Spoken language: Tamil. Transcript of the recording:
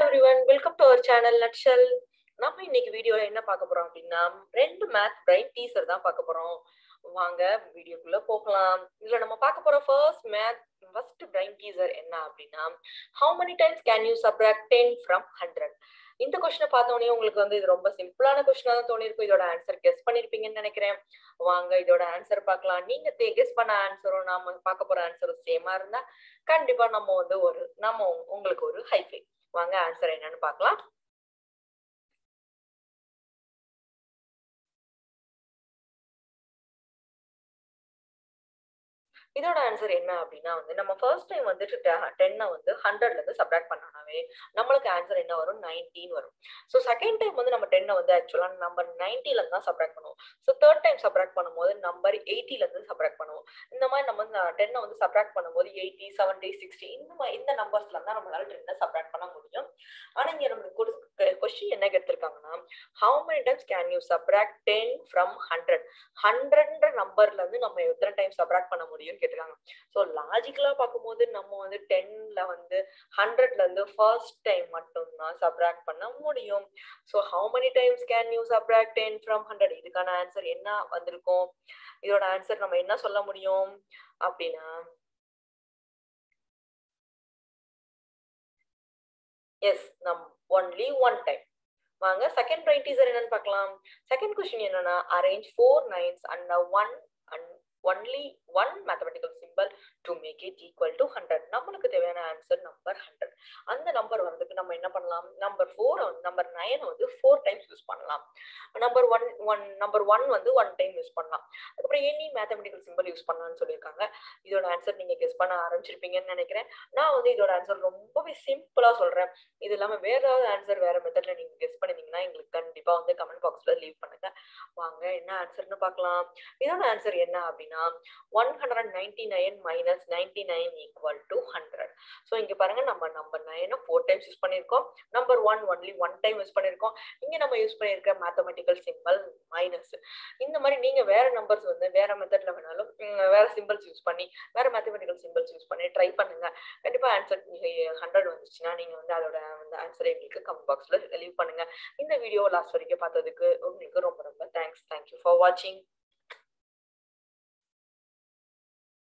every everyone welcome to our channel nutshell நம்ம இன்னைக்கு வீடியோல என்ன பார்க்க போறோம் அப்படின்னா ரெண்டு மேத் பிரைன் டீசர் தான் பார்க்க போறோம் வாங்க வீடியோக்குள்ள போகலாம் இதுல நம்ம பார்க்க போற first math first brain teaser என்ன அப்படின்னா how many times can you subtract ten from hundred இந்த கொஸ்டினை பார்த்தோன்னே உங்களுக்கு வந்து இது ரொம்ப சிம்பிளான கொஸ்டினா தான் தோணிருக்கும் இதோட ஆன்சர் கெஸ் பண்ணிருப்பீங்கன்னு நினைக்கிறேன் வாங்க இதோட ஆன்சர் பார்க்கலாம் நீங்க கெஸ் பண்ண ஆன்சரும் நாம பார்க்க போற ஆன்சரும் சேமா இருந்தா கண்டிப்பா நம்ம வந்து ஒரு நம்ம உங்களுக்கு ஒரு ஹைஃபை வாங்க ஆன்சர் என்னன்னு பார்க்கலாம் இதோட ஆன்சர் என்ன அப்படின்னா வந்து நம்ம ஃபர்ஸ்ட் டைம் வந்துட்டு டென்னை வந்து ஹண்ட்ரட்ல இருந்து சப்ராக்ட் பண்ணாவே நம்மளுக்கு ஆன்சர் என்ன வரும் நைன்டீன் வரும் ஸோ செகண்ட் டைம் வந்து நம்ம டென்னை வந்து ஆக்சுவலா நம்பர் நைன்டில இருந்து தான் சப்ராக்ட் பண்ணுவோம் ஸோ தேர்ட் டைம் சப்ராக்ட் பண்ணும்போது நம்பர் எயிட்டில இருந்து சப்ராக்ட் பண்ணுவோம் இந்த மாதிரி நம்ம வந்து டென்னை வந்து சப்ராக்ட் பண்ணும்போது எயிட்டி செவன்டி சிக்ஸ்டி இந்த மாதிரி இந்த நம்பர்ஸ்ல தான் நம்மளால டென்னை சப்ராக்ட் பண்ண முடியும் ஆனா இங்க நம்மளுக்கு கொஸ்டின் என்ன கேட்டிருக்காங்கன்னா how many times can you subtract ten from hundred ஹண்ட்ரட்ன்ற நம்பர்ல இருந்து நம்ம எத்தனை டைம் சப்ராக்ட் பண்ண முடியும்னு கேட்டிருக்காங்க ஸோ லாஜிக்கலா பார்க்கும்போது நம்ம வந்து டென்ல வந்து ஹண்ட்ரட்ல இருந்து ஃபர்ஸ்ட் டைம் மட்டும்தான் சப்ராக்ட் பண்ண முடியும் so how many times can you subtract ten from hundred இதுக்கான ஆன்சர் என்ன வந்திருக்கும் இதோட ஆன்சர் நம்ம என்ன சொல்ல முடியும் அப்படின்னா எஸ் நம் ஒன்லி ஒன் டைம் வாங்க செகண்ட் ரைட் டீசர் என்னன்னு பார்க்கலாம் செகண்ட் கொஸ்டின் என்னன்னா arrange four nines and one and only one mathematical symbol to make it equal to hundred நம்மளுக்கு தேவையான ஆன்சர் நம்பர் ஹண்ட்ரட் அந்த நம்பர் வரதுக்கு நம்ம என்ன பண்ணலாம் நம்பர் ஃபோர் நம்பர் நைன் வந்து ஃபோர் டைம்ஸ் யூஸ் பண்ணலாம் number one one number one வந்து ஒன் டைம் யூஸ் பண்ணலாம் அதுக்கப்புறம் எனி மேத்தமெட்டிக்கல் சிம்பிள் யூஸ் பண்ணலாம்னு சொல்லியிருக்காங்க இதோட ஆன்சர் நீங்க கெஸ் பண்ண ஆரம்பிச்சிருப்பீங்கன்னு நினைக்கிறேன் நான் வந்து இதோட ஆன்சர் ரொம்பவே சிம்பிளா சொல்றேன் இது இல்லாம வேற ஏதாவது ஆன்சர் வேற மெத்தட்ல நீங்க கெஸ் பண்ணிருந்தீங்கன்னா எங்களுக்கு கண்டிப்பா வந்து கமெண்ட் பாக்ஸ்ல லீவ் பண்ணுங்க வாங்க என்ன ஆன்சர்னு பார்க்கலாம் இதோட ஆன்சர் என்ன அப்படின்னா one hundred ninety nine minus ninety nine equal to hundred so இங்க பாருங்க நம்ம நம்பர் நைனை ஃபோர் டைம்ஸ் யூஸ் பண்ணியிருக்கோம் number one only one time use பண்ணியிருக்கோம் இங்க நம்ம யூஸ் பண்ணியிருக்க மேத்தமெட்டிக்கல் சிம்பிள் மைனஸ் இந்த மாதிரி நீங்க வேற நம்பர்ஸ் வந்து வேற மெத்தட்ல வேணாலும் வேற சிம்பிள்ஸ் யூஸ் பண்ணி வேற மேத்தமெட்டிக்கல் சிம்பிள்ஸ் யூஸ் பண்ணி ட்ரை பண்ணுங்க கண்டிப்பா ஆன்சர் ஹண்ட்ரட் வந்துச்சுன்னா நீங்க வந்து அதோட அந்த ஆன்சரை எங்களுக்கு கமெண்ட் பாக்ஸ்ல லீவ் பண்ணுங்க இந்த வீடியோ லாஸ்ட் வரைக்கும் பார்த்ததுக்கு உங்களுக்கு ரொம்ப ரொம்ப தேங்க்ஸ் தேங்க்யூ ஃபார் வாட்சிங்